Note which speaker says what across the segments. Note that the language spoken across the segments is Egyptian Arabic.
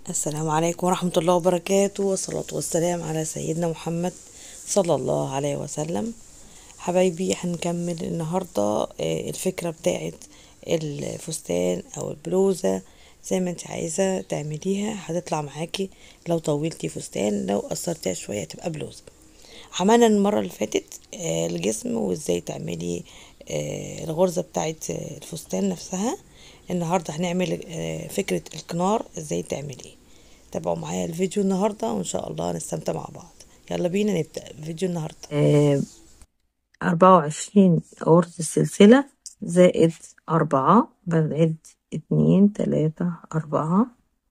Speaker 1: السلام عليكم ورحمة الله وبركاته والصلاة والسلام على سيدنا محمد صلى الله عليه وسلم حبايبي هنكمل النهاردة آه، الفكرة بتاعت الفستان أو البلوزة زي ما انت عايزة تعمليها هتطلع معاكي لو طولتي فستان لو قصرتيها شوية تبقى بلوزة عملنا المرة اللي فاتت آه، الجسم وازاي تعملي آه، الغرزة بتاعت آه، الفستان نفسها النهاردة هنعمل آه، فكرة الكنار ازاي تعمليه تابعوا معايا الفيديو النهاردة وان شاء الله نستمتع مع بعض يلا بينا نبدأ فيديو النهاردة
Speaker 2: أربعة وعشرين غرزة السلسلة زائد أربعة بنعد اتنين تلاتة أربعة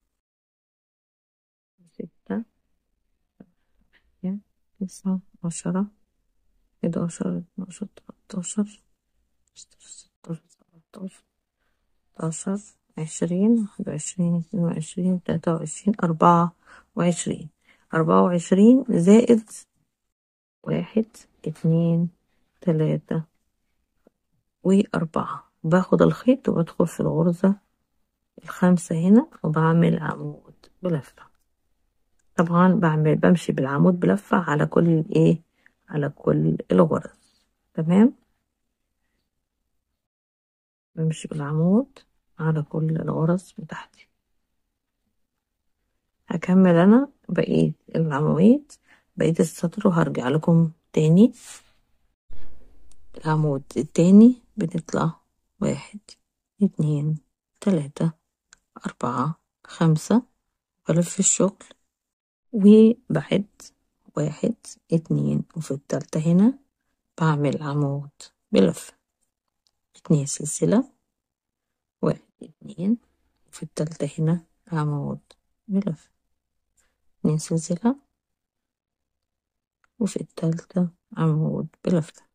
Speaker 2: ستة تمانية تسعة عشرة حداشر اتناشر تلاتاشر ستاشر ستاشر سبعتاشر تلاتاشر عشرين واحد وعشرين اتنين وعشرين تلاتة وعشرين أربعة وعشرين أربعة وعشرين زائد واحد اتنين تلاتة وأربعة باخد الخيط وبدخل في الغرزة الخامسة هنا وبعمل عمود بلفة طبعا بعمل بمشي بالعمود بلفة على كل الايه على كل الغرز تمام بمشي بالعمود على كل الغرز بتاعتي هكمل انا بقية العواميد بقية السطر وهرجع لكم تاني العمود التاني بنطلع واحد اتنين تلاتة أربعة خمسة بلف الشغل وبعد واحد اتنين وفي التالتة هنا بعمل عمود بلفة اتنين سلسلة واحد اتنين وفي التالتة هنا عمود بلفة اتنين سلسلة وفي التالتة عمود بلفة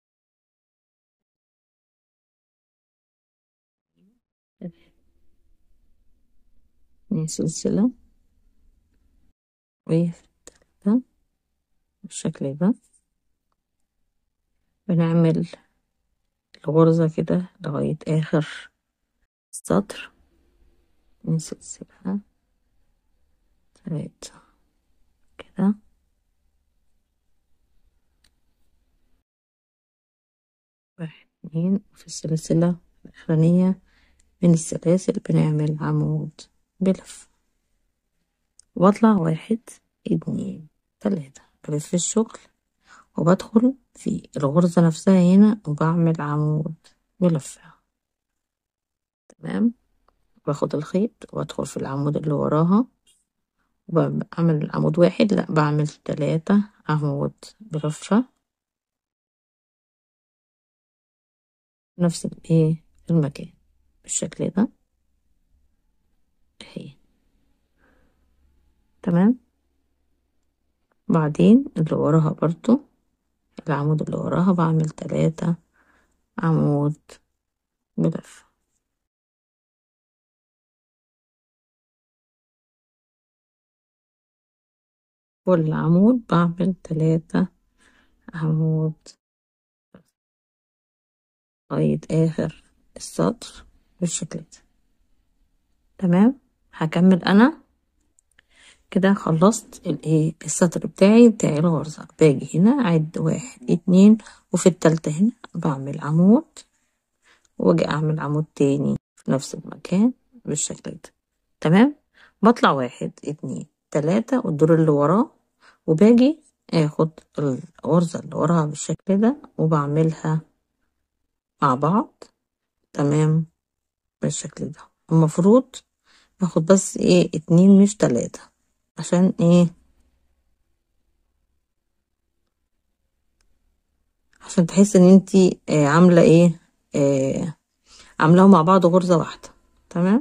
Speaker 2: اتنين سلسلة وفي التالتة بالشكل ده بنعمل الغرزة كده لغاية آخر السطر اتنين سلسلة تلاتة كده واحد اتنين وفي السلسلة الأخرانية من السلاسل بنعمل عمود بلف واطلع واحد اتنين تلاتة بلف الشغل وبدخل في الغرزة نفسها هنا وبعمل عمود بلفة تمام باخد الخيط وادخل في العمود اللي وراها وبعمل عمود واحد لا بعمل تلاتة عمود بلفة نفس الايه المكان بالشكل ده اهي تمام بعدين اللي وراها برضو العمود اللي وراها بعمل تلاتة عمود بلفة كل عمود بعمل تلاتة عمود لغاية آخر السطر بالشكل ده تمام هكمل أنا كده خلصت الايه السطر بتاعي بتاعي الغرزة باجي هنا أعد واحد اتنين وفي التالتة هنا بعمل عمود واجي أعمل عمود تاني في نفس المكان بالشكل ده تمام بطلع واحد اتنين تلاتة والدور اللي وراه وباجي اخد الغرزة اللي وراها بالشكل ده وبعملها مع بعض تمام بالشكل ده المفروض باخد بس ايه اتنين مش تلاتة عشان ايه عشان تحس ان انتي آه عاملة ايه آه عاملاهم مع بعض غرزة واحدة تمام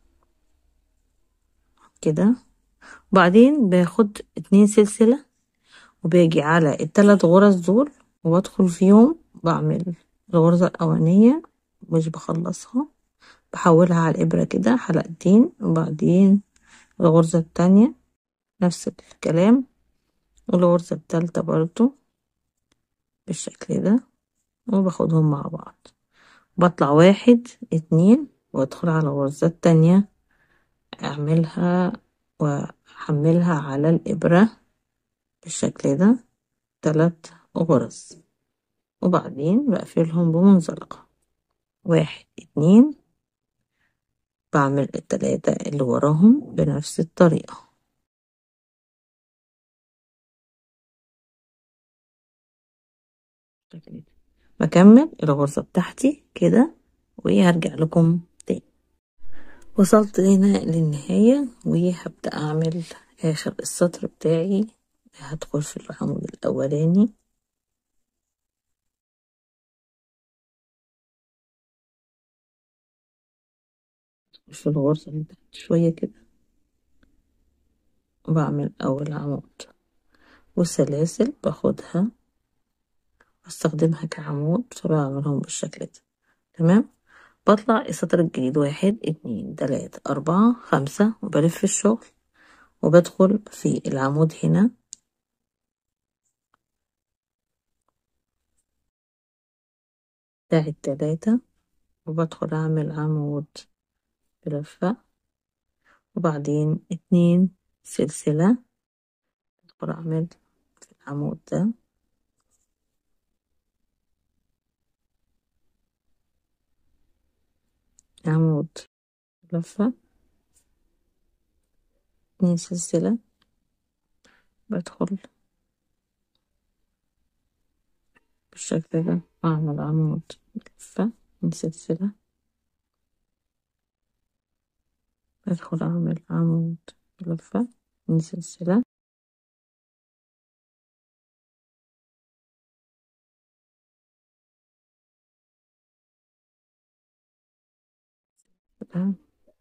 Speaker 2: كده وبعدين باخد اتنين سلسلة وباجي على التلات غرز دول وبدخل فيهم بعمل الغرزة الأولانية مش بخلصها بحولها على الإبرة كده حلقتين وبعدين الغرزة التانية نفس الكلام والغرزة التالتة برضو بالشكل ده وباخدهم مع بعض بطلع واحد اتنين وادخل على الغرزة التانية اعملها وأحملها على الإبرة بالشكل ده تلات غرز وبعدين بقفلهم بمنزلقة واحد اتنين بعمل التلاتة اللي وراهم بنفس الطريقة بكمل الغرزة بتاعتي كده وهرجع لكم تاني وصلت هنا للنهاية وهبدأ أعمل آخر السطر بتاعي هدخل في العمود الأولاني في الغرزة اللي تحت شوية كده وبعمل أول عمود والسلاسل باخدها واستخدمها كعمود فبعملهم بالشكل ده تمام بطلع السطر الجديد واحد اتنين تلاتة أربعة خمسة وبلف الشغل وبدخل في العمود هنا بتاع التلاتة وبدخل أعمل عمود بلفة وبعدين اتنين سلسلة بدخل أعمل في العمود ده عمود لفة اتنين سلسلة بدخل بالشكل ده أعمل عمود لفة اتنين سلسلة بدخل أعمل عمود لفة اتنين سلسلة كده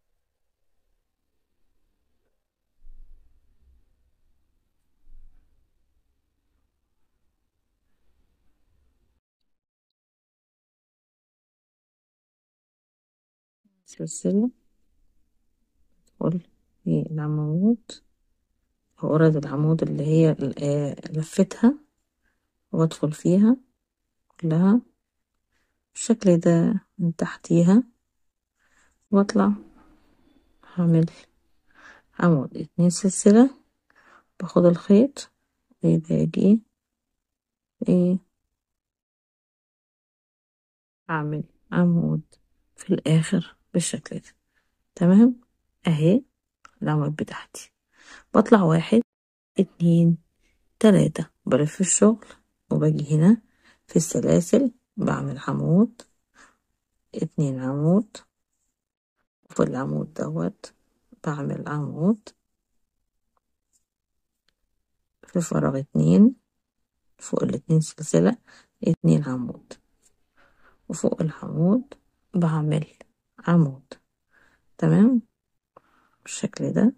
Speaker 2: سلسلة بدخل في العمود غرز العمود اللي هي لفتها وادخل فيها كلها بالشكل ده من تحتيها واطلع هعمل عمود اتنين سلسلة باخد الخيط وباجي ايه اعمل عمود في الاخر بالشكل ده تمام اهي العمود بتاعتي بطلع واحد اتنين تلاتة بلف الشغل وباجي هنا في السلاسل بعمل عمود اتنين عمود وفي العمود دوت بعمل عمود في فراغ اتنين فوق الاتنين سلسلة اتنين عمود وفوق العمود بعمل عمود تمام بالشكل ده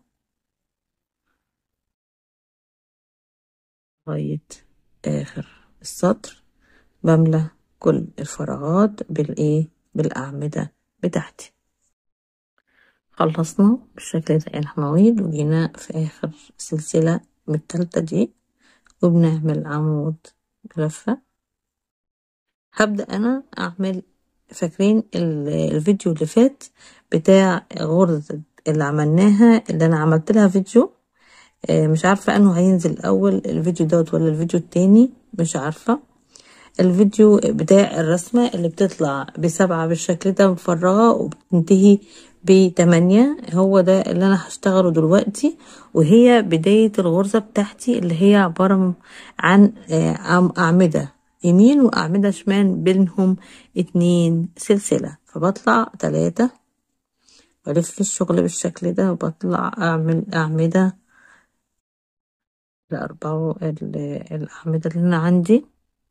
Speaker 2: لغاية آخر السطر بملى كل الفراغات بالإيه بالأعمدة بتاعتي خلصنا بالشكل ده الحمويد وجينا في آخر سلسلة من التالتة دي وبنعمل عمود بلفة هبدأ أنا أعمل فاكرين الفيديو اللي فات بتاع غرزة اللي عملناها اللي أنا عملت لها فيديو مش عارفة أنه هينزل الأول الفيديو دوت ولا الفيديو التاني مش عارفة الفيديو بتاع الرسمة اللي بتطلع بسبعة بالشكل ده مفرغة وبتنتهي بتمانية هو ده اللي أنا هشتغله دلوقتي وهي بداية الغرزة بتاعتي اللي هي عبارة عن أعمدة يمين وأعمدة شمال بينهم اتنين سلسلة فبطلع تلاتة بلف الشغل بالشكل ده وبطلع أعمل أعمدة الأربعة الأعمدة اللي أنا عندي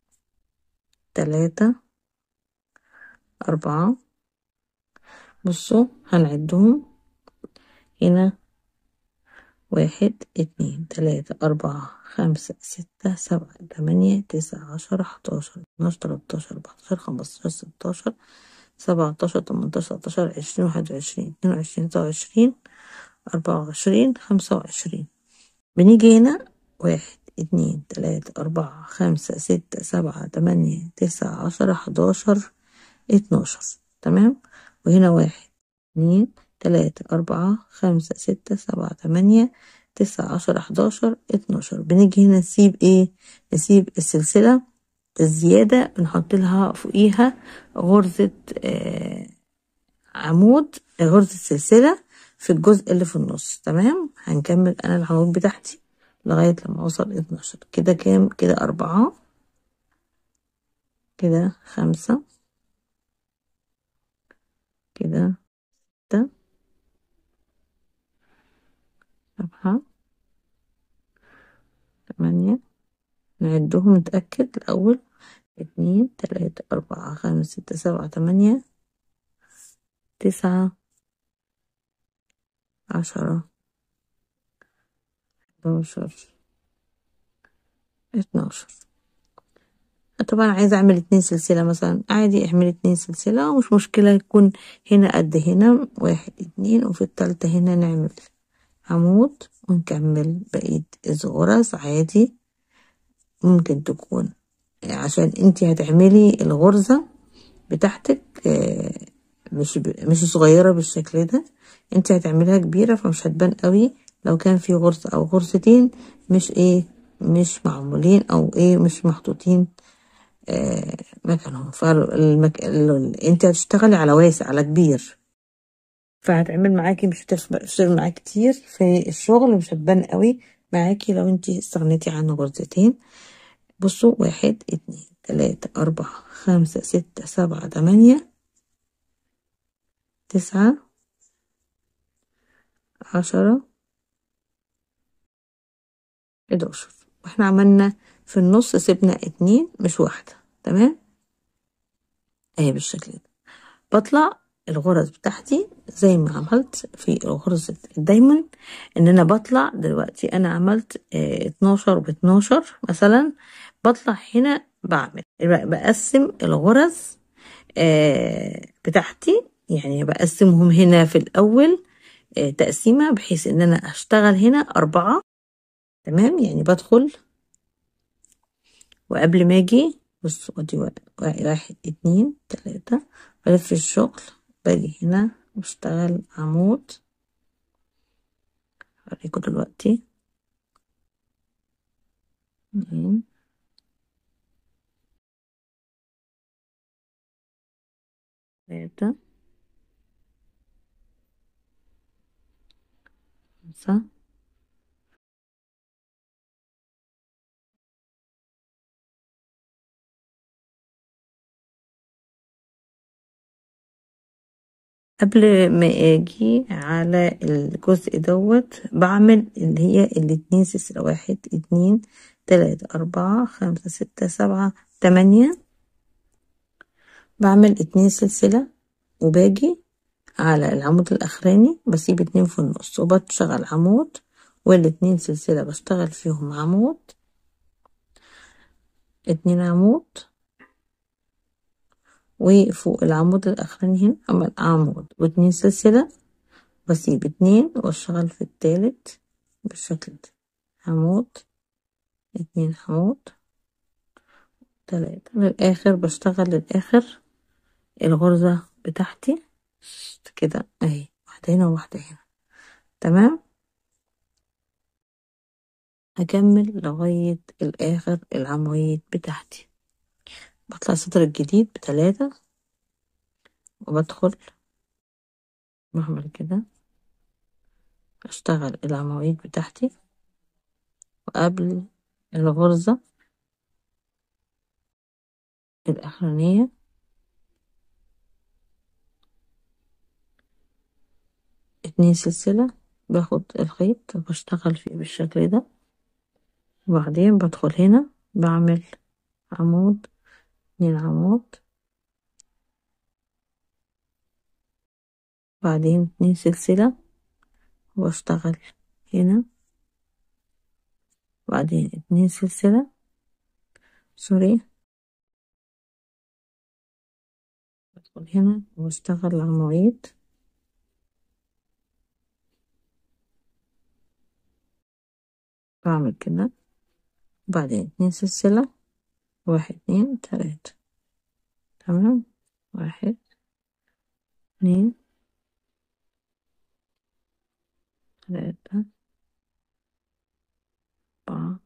Speaker 2: تلاتة أربعة بصوا هنعدهم هنا واحد اتنين تلاتة أربعة خمسة ستة سبعة تمانية تسعة عشرة حداشر اتناشر تلاتاشر أربعتاشر خمستاشر ستاشر سبعتاشر تمنتاشر تسعتاشر عشرين واحد وعشرين اتنين وعشرين تلاتة وعشرين أربعة وعشرين خمسة وعشرين بنيجي هنا واحد اتنين تلاتة أربعة خمسة ستة سبعة تمانية تسعة عشرة حداشر اتناشر تمام وهنا واحد اتنين تلاتة أربعة خمسة ستة سبعة تمانية تسعة عشرة حداشر اتناشر بنيجي هنا نسيب ايه نسيب السلسلة الزيادة بنحط لها فوقيها غرزة آه عمود غرزة سلسلة في الجزء اللي في النص تمام هنكمل انا العمود بتاعتي لغاية لما اوصل اتناشر كده كام كده اربعة كده خمسة كده ستة سبعة تمانية نعدهم نتأكد الأول اتنين تلاتة أربعة خمسة ستة سبعة تمانية تسعة عشرة حداشر اتناشر طبعا عايزة أعمل اتنين سلسلة مثلا عادي اعمل اتنين سلسلة ومش مشكلة يكون هنا قد هنا واحد اتنين وفي التالتة هنا نعمل عمود ونكمل بقية الغرز عادي ممكن تكون عشان انتي هتعملي الغرزة بتاعتك مش مش صغيرة بالشكل ده انتي هتعمليها كبيرة فمش هتبان قوي لو كان في غرزة او غرزتين مش ايه مش معمولين او ايه مش محطوطين آه مكانهم فالمك... انت هتشتغلي على واسع على كبير فهتعمل معاكي مش هتشتغل معاكي كتير في الشغل مش هتبان قوي معاكي لو انت استغنيتي عن غرزتين بصوا واحد اتنين تلاتة أربعة خمسة ستة سبعة تمانية تسعة عشرة حداشر واحنا عملنا في النص سيبنا اتنين مش واحدة تمام اهي بالشكل ده بطلع الغرز بتاعتي زي ما عملت في غرزة الدايموند ان انا بطلع دلوقتي انا عملت اه اتناشر باتناشر مثلا بطلع هنا بعمل بقسم الغرز اه بتاعتي يعني بقسمهم هنا في الاول اه تقسيمة بحيث ان انا اشتغل هنا اربعة تمام يعني بدخل وقبل ما اجي بصوا ادي واحد اتنين تلاتة بلف الشغل باجي هنا بشتغل عمود هوريكم دلوقتي اتنين تلاتة خمسة قبل ما اجي على الجزء دوت بعمل اللي هي الاتنين سلسلة واحد اتنين تلاتة اربعة خمسة ستة سبعة تمانية بعمل اتنين سلسلة وباجي على العمود الاخراني بسيب اتنين في النص وبشتغل عمود والاتنين سلسلة بشتغل فيهم عمود اتنين عمود وفوق العمود الأخراني هنا عمل عمود واتنين سلسلة بسيب اتنين واشتغل في التالت بالشكل ده عمود اتنين عمود تلاتة للآخر بشتغل للآخر الغرزة بتاعتي كده اهي واحدة هنا وواحدة هنا تمام هكمل لغاية الآخر العمويد بتاعتي بطلع السطر الجديد بتلاتة وبدخل بعمل كده اشتغل العواميد بتاعتي وقبل الغرزة الأخرانية اتنين سلسلة باخد الخيط وبشتغل فيه بالشكل ده وبعدين بدخل هنا بعمل عمود اتنين عمود بعدين اتنين سلسلة واشتغل هنا بعدين اتنين سلسلة سوري بدخل هنا واشتغل عواميد بعمل كده بعدين اتنين سلسلة واحد اتنين تلاتة تمام واحد اتنين تلاتة أربعة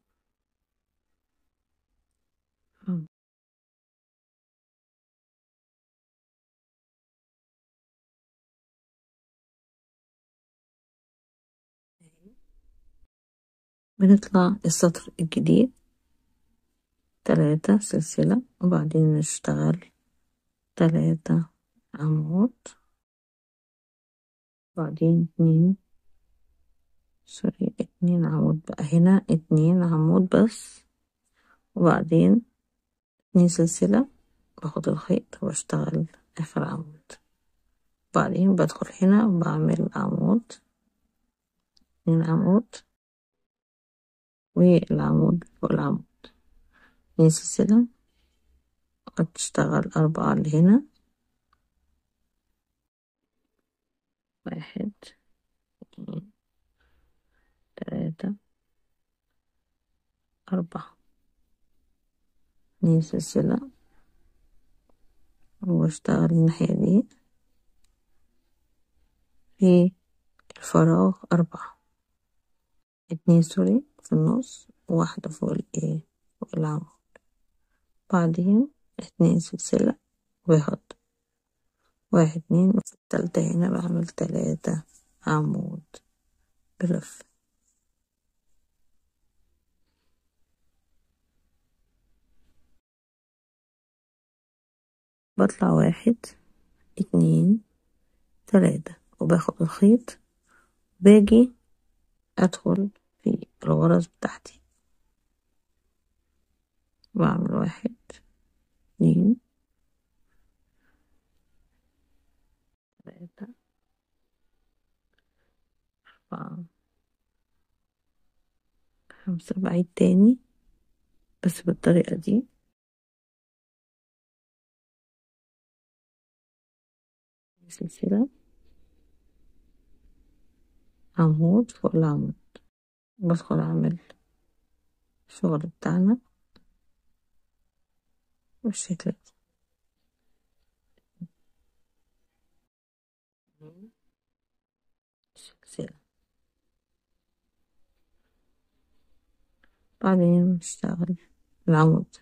Speaker 2: خمسة بنطلع السطر الجديد تلاتة سلسلة وبعدين نشتغل تلاتة عمود وبعدين اتنين سوري اتنين عمود بقى هنا اتنين عمود بس وبعدين اتنين سلسلة باخد الخيط واشتغل آخر عمود وبعدين بدخل هنا وبعمل عمود اتنين عمود والعمود فوق العمود اتنين سلسلة وتشتغل أربعة اللي هنا واحد اتنين تلاتة أربعة اتنين سلسلة واشتغل الناحية دي في الفراغ أربعة اتنين سوري في النص وواحدة فوق الايه فوق العمود بعدين اتنين سلسلة واحد واحد اتنين وفي التالتة هنا بعمل تلاتة عمود بلف بطلع واحد اتنين تلاتة وباخد الخيط باجي ادخل في الغرز بتاعتي بعمل واحد اتنين تلاتة أربعة خمسة بعيد تاني بس بالطريقة دي سلسلة عمود فوق العمود بدخل أعمل الشغل بتاعنا بالشكل ده سلسلة بعدين نشتغل العمود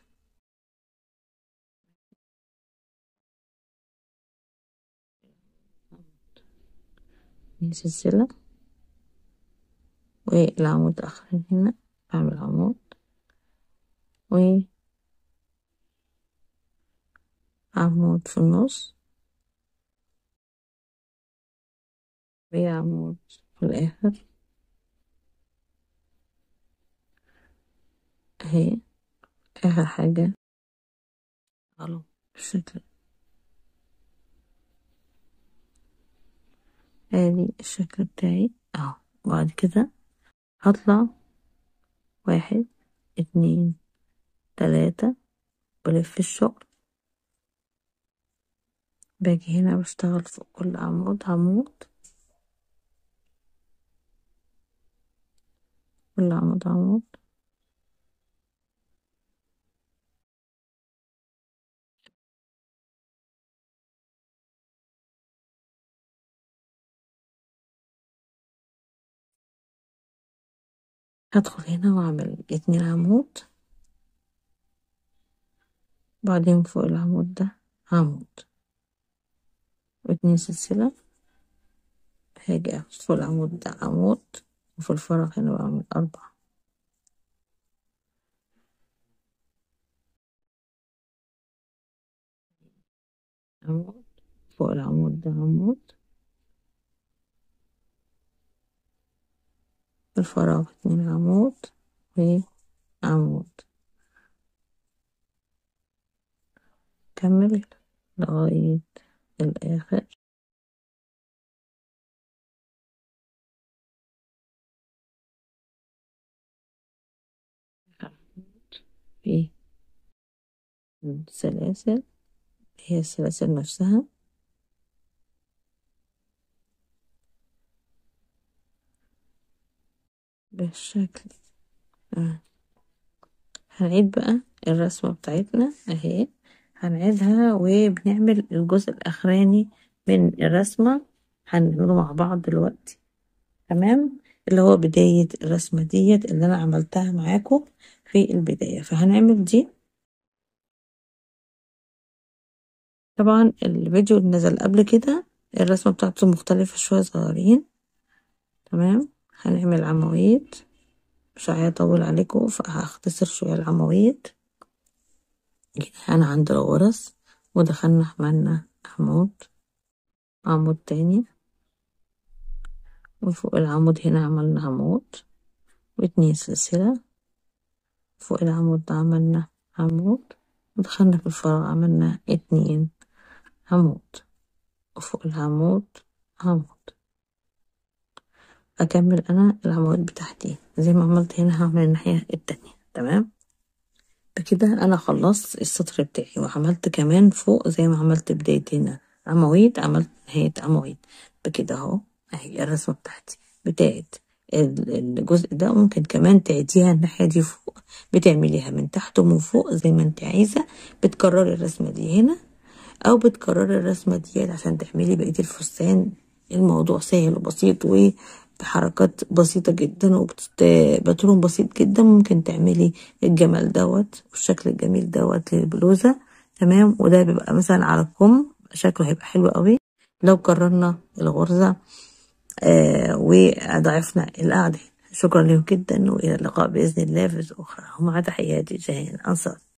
Speaker 2: سلسلة والعمود آخر هنا أعمل عمود و عمود في النص وعمود في الآخر اهي آخر حاجة على بالشكل ادي الشكل بتاعي اهو وبعد كده هطلع واحد اتنين تلاتة بلف الشغل باجي هنا بشتغل فوق كل عمود عمود كل عمود عمود هدخل هنا واعمل اتنين عمود بعدين فوق العمود ده عمود واتنين سلسلة هاجي اخد فوق العمود ده عمود وفي الفراغ هنا بعمل أربعة عمود فوق العمود ده عمود في الفراغ اتنين عمود وعمود كمل لغاية الآخر في السلاسل هي السلاسل نفسها بالشكل آه. هنعيد بقى الرسمة بتاعتنا اهي هنعيدها وبنعمل الجزء الأخراني من الرسمة هنعمله مع بعض دلوقتي تمام اللي هو بداية الرسمة ديت اللي أنا عملتها معاكم في البداية فهنعمل دي طبعا الفيديو اللي نزل قبل كده الرسمة بتاعته مختلفة شوية صغيرين تمام هنعمل عواميد مش هيطول عليكم فهختصر شوية العواميد أنا عند الغرز ودخلنا عملنا عمود عمود تاني وفوق العمود هنا عملنا عمود واتنين سلسلة فوق العمود ده عملنا عمود ودخلنا في الفراغ عملنا اتنين عمود وفوق العمود عمود أكمل أنا العواميد بتاعتي زي ما عملت هنا هعمل الناحية التانية تمام بكده أنا خلصت السطر بتاعي وعملت كمان فوق زي ما عملت بداية هنا عواميد عملت نهاية عواميد بكده اهو اهي الرسمة بتاعتي بتاعت الجزء ده ممكن كمان تعيديها الناحية دي فوق بتعمليها من تحت ومن فوق زي ما انت عايزة بتكرري الرسمة دي هنا او بتكرري الرسمة دي عشان تعملي بقية الفستان الموضوع سهل وبسيط وبحركات بسيطة جدا وباترون بسيط جدا ممكن تعملي الجمال دوت والشكل الجميل دوت للبلوزة تمام وده بيبقى مثلا على الكم شكله هيبقى حلو قوي لو كررنا الغرزة آه وضعفنا القعدة شكرا لكم جدا وإلى اللقاء بإذن الله في أخرى ومع تحياتي جاهين أنصار